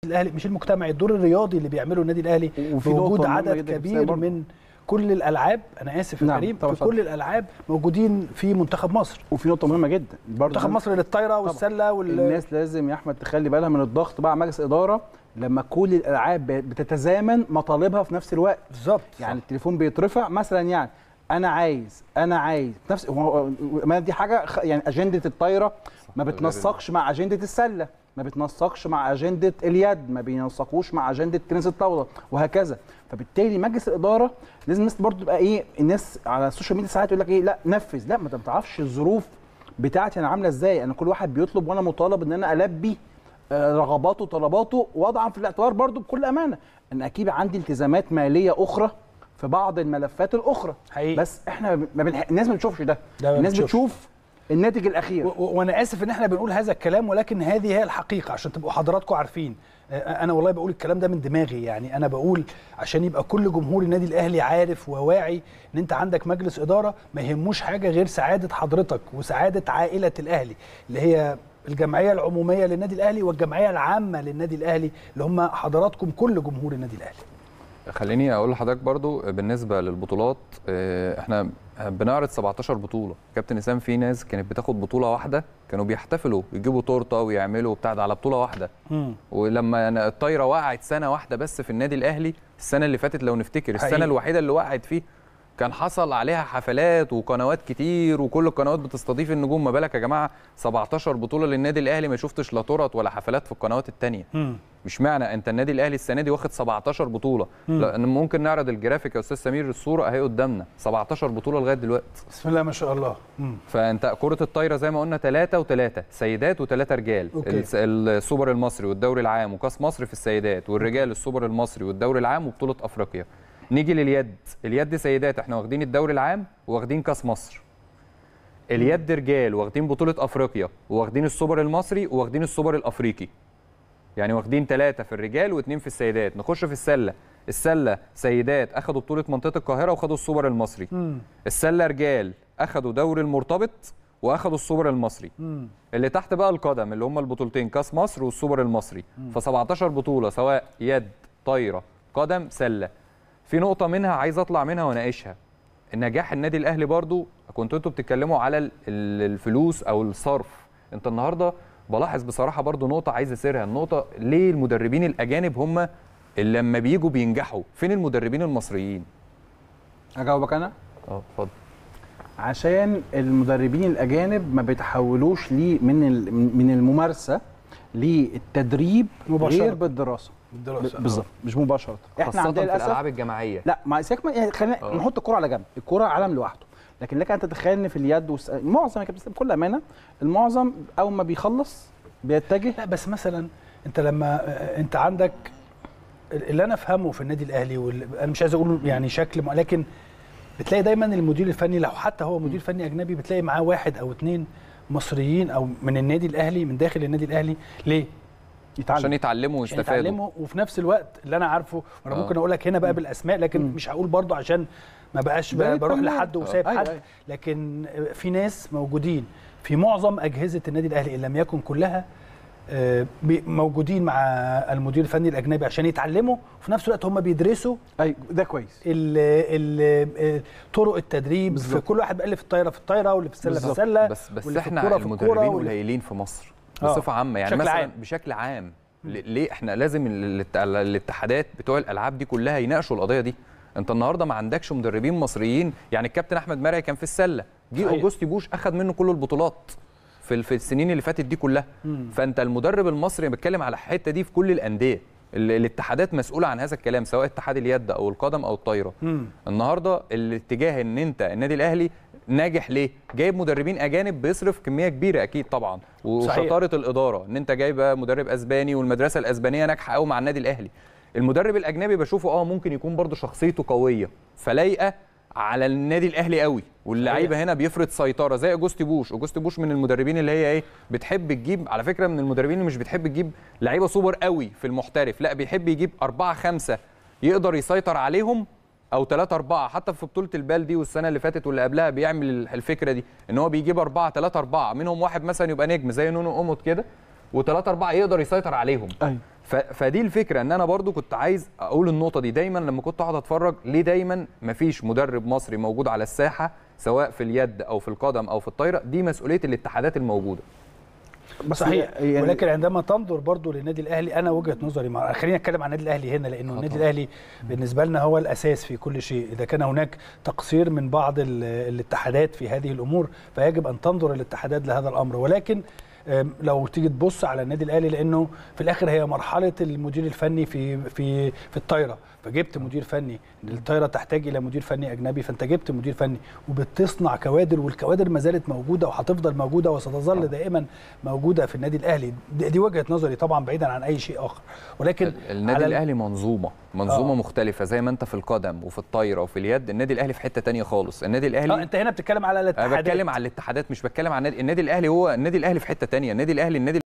الاهلي مش المجتمعي الدور الرياضي اللي بيعمله النادي الاهلي وفي بوجود نقطة مهمة عدد جدا في كبير السنة برضه. من كل الالعاب انا اسف يا نعم، كريم طبعاً في كل الالعاب موجودين في منتخب مصر وفي نقطه مهمه جدا برضه منتخب مصر للطايره والسله وال الناس لازم يا احمد تخلي بالها من الضغط بقى على مجلس اداره لما كل الالعاب بتتزامن مطالبها في نفس الوقت بالظبط يعني التليفون بيترفع مثلا يعني انا عايز انا عايز في نفس هو ما دي حاجه خ- يعني اجنده الطايره ما بتنسقش مع اجنده السله ما بتنسقش مع اجنده اليد ما بينسقوش مع اجنده تنس الطاوله وهكذا فبالتالي مجلس الاداره لازم الناس برضو تبقى ايه الناس على السوشيال ميديا ساعات يقول لك ايه لا نفذ لا ما انت ما تعرفش الظروف بتاعتي انا عامله ازاي انا كل واحد بيطلب وانا مطالب ان انا البي آه، رغباته وطلباته وضعا في الاعتبار برضو بكل امانه ان اكيد عندي التزامات ماليه اخرى في بعض الملفات الاخرى حقيقي. بس احنا ما بنح... الناس ما بتشوفش ده ده ما الناس بتشوفش. بتشوف الناتج الاخير و- و- وانا اسف ان احنا بنقول هذا الكلام ولكن هذه هي الحقيقه عشان تبقوا حضراتكم عارفين آه، انا والله بقول الكلام ده من دماغي يعني انا بقول عشان يبقى كل جمهور النادي الاهلي عارف وواعي ان انت عندك مجلس اداره ما يهموش حاجه غير سعاده حضرتك وسعاده عائله الاهلي اللي هي الجمعيه العموميه للنادي الاهلي والجمعيه العامه للنادي الاهلي اللي هم حضراتكم كل جمهور النادي الاهلي خليني اقول لحضرتك برضو بالنسبه للبطولات آه، احنا بنعرض 17 بطوله كابتن اسام في ناس كانت بتاخد بطوله واحده كانوا بيحتفلوا يجيبوا تورته ويعملوا بتاع ده على بطوله واحده ولما أنا الطايره وقعت سنه واحده بس في النادي الاهلي السنه اللي فاتت لو نفتكر حقيقي. السنه الوحيده اللي وقعت فيه كان حصل عليها حفلات وقنوات كتير وكل القنوات بتستضيف النجوم ما بالك يا جماعه 17 بطوله للنادي الاهلي ما شفتش لا تورت ولا حفلات في القنوات التانية مش معنى انت النادي الاهلي السنه دي واخد 17 بطوله لان ممكن نعرض الجرافيك يا استاذ سمير الصوره اهي قدامنا 17 بطوله لغايه دلوقتي بسم الله ما شاء الله مم. فانت كره الطايره زي ما قلنا ثلاثة وثلاثة سيدات وثلاثة رجال أوكي. الس- السوبر المصري والدوري العام وكاس مصر في السيدات والرجال السوبر المصري والدوري العام وبطوله افريقيا نيجي لليد اليد سيدات احنا واخدين الدوري العام واخدين كاس مصر اليد رجال واخدين بطوله افريقيا واخدين السوبر المصري واخدين السوبر الافريقي يعني واخدين ثلاثة في الرجال واثنين في السيدات نخش في السلة السلة سيدات أخدوا بطولة منطقة القاهرة وخدوا السوبر المصري السلة رجال أخدوا دوري المرتبط وأخدوا السوبر المصري اللي تحت بقى القدم اللي هم البطولتين كاس مصر والسوبر المصري ف 17 بطولة سواء يد طايرة قدم سلة في نقطة منها عايز أطلع منها وأناقشها النجاح النادي الأهلي برضو كنتوا انتوا بتتكلموا على ال- ال- الفلوس أو الصرف أنت النهاردة بلاحظ بصراحة برضو نقطة عايز أسيرها النقطة ليه المدربين الأجانب هم اللي لما بيجوا بينجحوا فين المدربين المصريين اجاوبك انا اه اتفضل عشان المدربين الاجانب ما بيتحولوش ليه من ال- من الممارسه للتدريب مباشرة. غير بالدراسه الدراسه بالظبط مش مباشره احنا خاصة عندنا في للاسف الألعاب الجماعية لا ما سيبك من- يعني خلينا آه. نحط الكوره على جنب الكوره عالم لوحده لكن لك ان تتخيل ان في اليد والس... معظم يا كابتن إسلام بكل امانه المعظم اول ما بيخلص بيتجه لا بس مثلا انت لما آه، انت عندك اللي انا افهمه في النادي الاهلي واللي انا مش عايز اقول يعني شكل م- لكن بتلاقي دايما المدير الفني لو حتى هو مدير فني اجنبي بتلاقي معاه واحد او اتنين مصريين او من النادي الاهلي من داخل النادي الاهلي ليه؟ يتعلم عشان يتعلموا عشان ويستفادوا يتعلموا وفي نفس الوقت اللي انا عارفه وانا آه. ممكن اقول لك هنا بقى بالاسماء لكن مم. مش هقول برضه عشان ما بقاش ده ب- بروح يتمنى. لحد آه. وسايب أيوة، حد أيوة. لكن في ناس موجودين في معظم اجهزه النادي الاهلي ان لم يكن كلها آه، بي- موجودين مع المدير الفني الاجنبي عشان يتعلموا وفي نفس الوقت هم بيدرسوا اي ده كويس ال ال آه، طرق التدريب في بالظبط. كل واحد بقى اللي في الطايره في الطايره واللي في السله في بالظبط. السله بس بس واللي في احنا الكورة في الكورة المدربين واللي- قليلين في مصر آه. بصفه عامه يعني بشكل مثلا عام. بشكل عام ل- ليه احنا لازم ال- الات- الاتحادات بتوع الالعاب دي كلها يناقشوا القضيه دي انت النهارده ما عندكش مدربين مصريين يعني الكابتن احمد مرعي كان في السله جه صحيح. اوجوستي بوش اخذ منه كل البطولات في ال- في السنين اللي فاتت دي كلها فانت المدرب المصري أنا بتكلم على الحته دي في كل الانديه ال- الاتحادات مسؤوله عن هذا الكلام سواء اتحاد اليد او القدم او الطايره مم. النهارده الاتجاه ان انت النادي الاهلي ناجح ليه؟ جايب مدربين اجانب بيصرف كميه كبيره اكيد طبعا صحيح. وشطاره الاداره ان انت جايب مدرب اسباني والمدرسه الاسبانيه ناجحه قوي مع النادي الاهلي. المدرب الاجنبي بشوفه اه ممكن يكون برضه شخصيته قويه فلايقه على النادي الاهلي قوي واللعيبه هنا بيفرض سيطره زي اوجوستي بوش اوجوستي بوش من المدربين اللي هي ايه بتحب تجيب على فكره من المدربين اللي مش بتحب تجيب لعيبه سوبر قوي في المحترف لا بيحب يجيب أربعة خمسة يقدر يسيطر عليهم او ثلاثة أربعة حتى في بطولة البال دي والسنة اللي فاتت واللي قبلها بيعمل الفكرة دي ان هو بيجيب أربعة ثلاثة أربعة منهم واحد مثلا يبقى نجم زي نونو أوموت كده وثلاثة أربعة يقدر يسيطر عليهم ايوه ف... فدي الفكره ان انا برضو كنت عايز اقول النقطه دي دايما لما كنت اقعد اتفرج ليه دايما مفيش مدرب مصري موجود على الساحه سواء في اليد او في القدم او في الطايره دي مسؤوليه الاتحادات الموجوده بس صحيح يعني ولكن عندما تنظر برضو للنادي الاهلي انا وجهه نظري مع خلينا نتكلم عن النادي الاهلي هنا لانه النادي الاهلي بالنسبه لنا هو الاساس في كل شيء اذا كان هناك تقصير من بعض ال- الاتحادات في هذه الامور فيجب ان تنظر الاتحادات لهذا الامر ولكن أم، لو تيجي تبص على النادي الاهلي لانه في الاخر هي مرحله المدير الفني في في في الطايره فجبت مدير فني الطايره تحتاج الى مدير فني اجنبي فانت جبت مدير فني وبتصنع كوادر والكوادر ما زالت موجوده وهتفضل موجوده وستظل دائما موجوده في النادي الاهلي دي دي وجهه نظري طبعا بعيدا عن اي شيء اخر ولكن ال- النادي على ال- الاهلي منظومه منظومه آه. مختلفه زي ما انت في القدم وفي الطايره وفي اليد النادي الاهلي في حته تانية خالص النادي اه الاهلي انت هنا بتتكلم على انا الاتحادات بتكلم على الاتحادات مش بتكلم عن النادي النادي الاهلي هو النادي الاهلي في حته تانية النادي الاهلي النادي